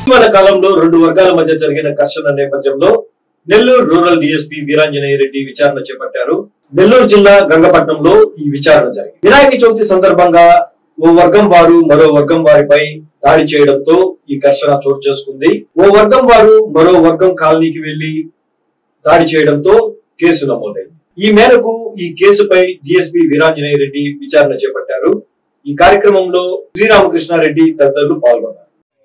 ఇటీవల కాలంలో రెండు వర్గాల మధ్య జరిగిన ఘర్షణ నేపథ్యంలో నెల్లూరు రూరల్ డిఎస్పీ వీరాంజనేయ రెడ్డి విచారణ చేపట్టారు నెల్లూరు జిల్లా గంగపట్నంలో ఈ విచారణ జరిగింది వినాయక చవితి సందర్భంగా ఓ వర్గం వారు మరో వర్గం వారిపై దాడి చేయడంతో ఈ ఘర్షణ చోటు చేసుకుంది ఓ వర్గం వారు మరో వర్గం కాలనీకి వెళ్లి దాడి చేయడంతో కేసు నమోదైంది ఈ మేరకు ఈ కేసుపై డిఎస్పీ వీరాంజనేయ రెడ్డి విచారణ చేపట్టారు ఈ కార్యక్రమంలో శ్రీరామకృష్ణారెడ్డి తదితరులు పాల్గొన్నారు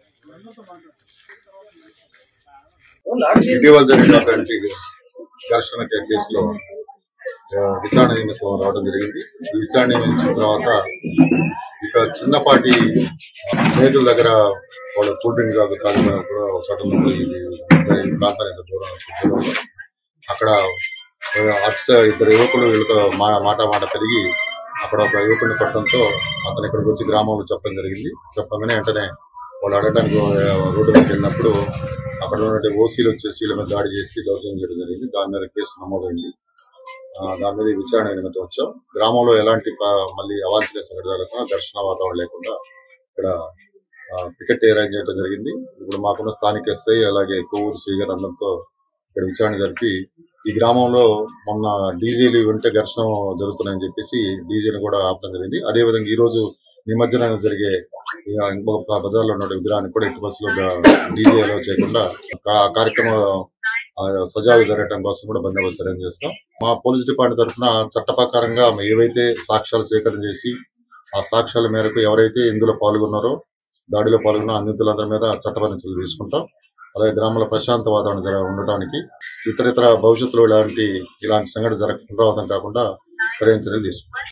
ఇటీవల జరిగినటువంటి ఘర్షణ కేసులో ఆ, విచారణ నిమిత్తం రావడం జరిగింది ఈ విచారణ నియమించిన తర్వాత ఇక చిన్నపాటి రైతుల దగ్గర వాళ్ళ కూల్ డ్రింక్ తాగు తాగినప్పుడు సడన్ ఈ ప్రాంతానికి దూరం దూరంలో అక్కడ ఆ, అట్స ఇద్దరు యువకులు వీళ్ళతో మా మాట మాట పెరిగి అక్కడ ఒక యువకుడిని కొట్టడంతో అతను ఇక్కడికి వచ్చి గ్రామంలో చెప్పడం జరిగింది చెప్పగానే వెంటనే వాళ్ళు అడగడానికి రోడ్డులోకి వెళ్ళినప్పుడు అక్కడ ఉన్నటువంటి ఓసీలు వచ్చేసి వీళ్ళ మీద దాడి చేసి దౌర్జన్యం చేయడం జరిగింది దాని మీద కేసు నమోదైంది ఆ, దాని మీద ఈ విచారణ నిమిత్తం వచ్చాం గ్రామంలో ఎలాంటి ప- మళ్ళీ అవాంఛనీయ సంఘటన జరగకుండా ఘర్షణ వాతావరణం లేకుండా ఇక్కడ ఆ, పికెట్ అరేంజ్ చేయడం జరిగింది ఇప్పుడు మాకున్న స్థానిక ఎస్ఐ అలాగే కొవ్వూరు శ్రీగారు అందరితో ఇక్కడ విచారణ జరిపి ఈ గ్రామంలో మొన్న డీజేలు ఉంటే ఘర్షణ జరుగుతున్నాయని చెప్పేసి డీజేని కూడా ఆపడం జరిగింది అదేవిధంగా ఈ రోజు నిమజ్జనానికి జరిగే ఇక ఇంకొక బజార్లో ఉన్న విగ్రహాన్ని కూడా ఎట్టి బస్సులో డీజే అలో చేయకుండా కా- కార్యక్రమం ఆ, సజావుగా జరగడం కోసం కూడా బందోబస్తు అరేంజ్ చేస్తాం మా పోలీస్ డిపార్ట్మెంట్ తరఫున చట్ట ప్రకారంగా ఏవైతే సాక్ష్యాలు సేకరణ చేసి ఆ సాక్ష్యాల మేరకు ఎవరైతే ఇందులో పాల్గొన్నారో దాడిలో పాల్గొన్న నిందితులందరి మీద చట్టపరమైన చర్యలు తీసుకుంటాం అలాగే గ్రామంలో ప్రశాంత వాతావరణం జర ఉండటానికి ఇతర ఇతర భవిష్యత్తులో ఇలాంటి ఇలాంటి సంఘటన జరగకుండా కాకుండా సరైన చర్యలు తీసుకుంటాం